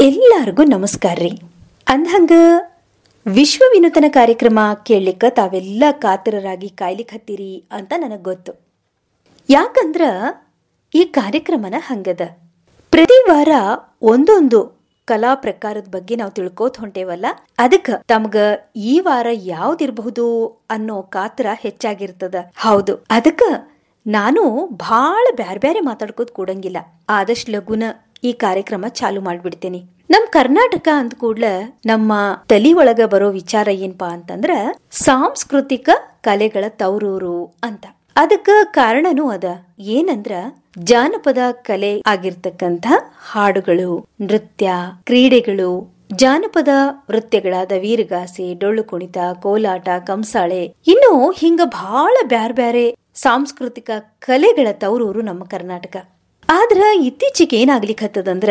ಎಲ್ಲರಿಗೂ ನಮಸ್ಕಾರ ರೀ ಅಂದ್ಹಂಗ ವಿಶ್ವ ವಿನೂತನ ಕಾರ್ಯಕ್ರಮ ಕೇಳಲಿಕ್ಕೆ ತಾವೆಲ್ಲ ಕಾತರರಾಗಿ ಕಾಯ್ಲಿಕ್ಕೆ ಹತ್ತೀರಿ ಅಂತ ನನಗೆ ಗೊತ್ತು ಯಾಕಂದ್ರ ಈ ಕಾರ್ಯಕ್ರಮನ ಹಂಗದ ಪ್ರತಿ ವಾರ ಒಂದೊಂದು ಕಲಾ ಪ್ರಕಾರದ ಬಗ್ಗೆ ನಾವು ತಿಳ್ಕೋತ ಹೊಂಟೇವಲ್ಲ ಅದಕ್ಕ ತಮ್ಗ ಈ ವಾರ ಯಾವ್ದಿರಬಹುದು ಅನ್ನೋ ಕಾತರ ಹೆಚ್ಚಾಗಿರ್ತದ ಹೌದು ಅದಕ್ಕ ನಾನು ಭಾಳ ಬ್ಯಾರೆ ಬ್ಯಾರೆ ಮಾತಾಡ್ಕೋತ ಕೂಡಂಗಿಲ್ಲ ಆದಷ್ಟು ಲಗುನ ಈ ಕಾರ್ಯಕ್ರಮ ಚಾಲು ಮಾಡ್ಬಿಡ್ತೇನೆ ನಮ್ ಕರ್ನಾಟಕ ಅಂದ ಕೂಡ್ಲ ನಮ್ಮ ತಲಿ ಒಳಗ ಬರೋ ವಿಚಾರ ಏನ್ಪಾ ಅಂತಂದ್ರ ಸಾಂಸ್ಕೃತಿಕ ಕಲೆಗಳ ತವರೂರು ಅಂತ ಅದಕ್ಕ ಕಾರಣನೂ ಅದ ಏನಂದ್ರ ಜಾನಪದ ಕಲೆ ಆಗಿರ್ತಕ್ಕಂಥ ಹಾಡುಗಳು ನೃತ್ಯ ಕ್ರೀಡೆಗಳು ಜಾನಪದ ನೃತ್ಯಗಳಾದ ವೀರಗಾಸೆ ಡೊಳ್ಳು ಕುಣಿತ ಕೋಲಾಟ ಕಂಸಾಳೆ ಇನ್ನು ಹಿಂಗ ಬಹಳ ಬ್ಯಾರ್ ಬ್ಯಾರೆ ಸಾಂಸ್ಕೃತಿಕ ಕಲೆಗಳ ತವರೂರು ನಮ್ಮ ಕರ್ನಾಟಕ ಆದ್ರ ಇತ್ತೀಚೆಗೆ ಏನಾಗ್ಲಿಕ್ಕೆ ಹತ್ತದಂದ್ರ